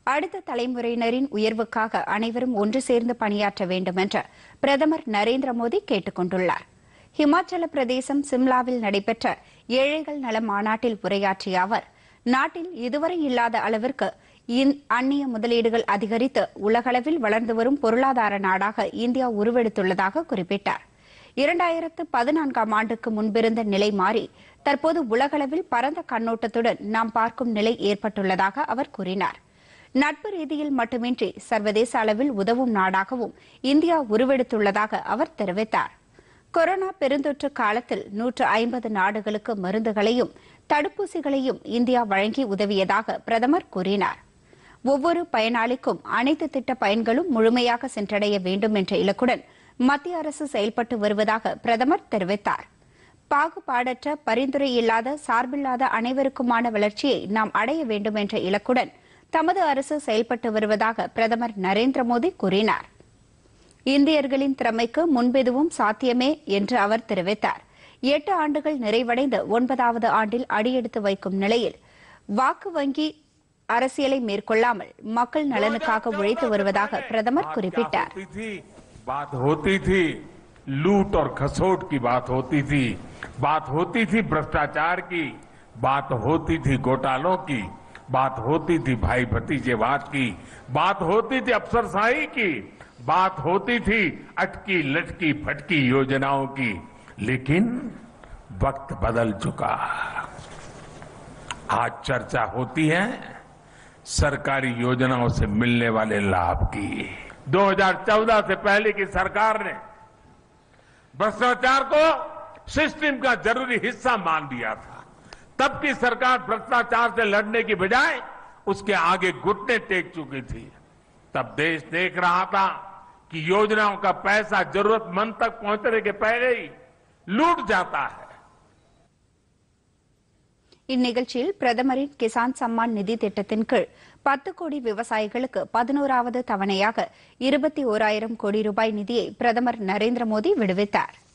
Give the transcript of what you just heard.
அடுத்த தலைமுறையினரின் உயர்வுக்காக அனைவரும் ஒன்று சேர்ந்து பணியாற்ற வேண்டும் என்று பிரதமர் நரேந்திர மோடி கேட்டுக் கொண்டுள்ளார் ஹிமாச்சல பிரதேசம் சிம்லாவில் நடைபெற்ற ஏழைகள் நல மாநாட்டில் உரையாற்றிய அவர் நாட்டில் இதுவரை இல்லாத அளவிற்கு இந்- அந்நிய முதலீடுகள் அதிகரித்து உலகளவில் வளர்ந்து வரும் பொருளாதார நாடாக இந்தியா உருவெடுத்துள்ளதாக குறிப்பிட்டார் இரண்டாயிரத்து பதினான்காம் ஆண்டுக்கு முன்பிருந்த நிலை மாறி தற்போது உலகளவில் பரந்த கண்ணோட்டத்துடன் நாம் பார்க்கும் நிலை ஏற்பட்டுள்ளதாக அவர் கூறினார் நட்பு ரீதியில் மட்டுமின்றி சர்வதேச அளவில் உதவும் நாடாகவும் இந்தியா உருவெடுத்துள்ளதாக அவர் தெரிவித்தார் கொரோனா பெருந்தொற்று காலத்தில் நூற்று ஐம்பது நாடுகளுக்கு மருந்துகளையும் தடுப்பூசிகளையும் இந்தியா வழங்கி உதவியதாக பிரதமர் கூறினார் ஒவ்வொரு பயனாளிக்கும் அனைத்து திட்ட பயன்களும் முழுமையாக சென்றடைய வேண்டும் என்ற இலக்குடன் மத்திய அரசு செயல்பட்டு வருவதாக பிரதமர் தெரிவித்தார் பாகுபாடற்ற பரிந்துரை இல்லாத சார்பில்லாத அனைவருக்குமான வளர்ச்சியை நாம் அடைய வேண்டும் என்ற இலக்குடன் தமது அரசு செயல்பட்டு வருவதாக பிரதமர் நரேந்திர மோடி கூறினார் இந்தியர்களின் திறமைக்கு முன்பெதுவும் சாத்தியமே என்று அவர் தெரிவித்தார் எட்டு ஆண்டுகள் நிறைவடைந்த ஒன்பதாவது ஆண்டில் அடியெடுத்து வைக்கும் நிலையில் வாக்கு வங்கி அரசியலை மேற்கொள்ளாமல் மக்கள் நலனுக்காக உழைத்து வருவதாக பிரதமர் குறிப்பிட்டார் बात होती थी लूट और खसोट की बात होती थी बात होती थी भ्रष्टाचार की बात होती थी घोटालों की बात होती थी भाई भतीजेवाद की बात होती थी अफसरशाही की बात होती थी अटकी लटकी फटकी योजनाओं की लेकिन वक्त बदल चुका आज चर्चा होती है सरकारी योजनाओं से मिलने वाले लाभ की 2014 से पहले की सरकार ने भ्रष्टाचार को सिस्टम का जरूरी हिस्सा मान लिया था तब की सरकार भ्रष्टाचार से लड़ने की बजाय उसके आगे घुटने टेक चुकी थी तब देश देख रहा था कि योजनाओं का पैसा जरूरतमंद तक पहुंचने के पहले ही लूट जाता है இந்நிகழ்ச்சியில் பிரதமரின் கிசான் சம்மான் நிதி திட்டத்தின் கீழ் பத்து கோடி விவசாயிகளுக்கு பதினோராவது தவணையாக இருபத்தி ஓராயிரம் கோடி ரூபாய் நிதியை பிரதமர் நரேந்திர மோடி விடுவித்தார்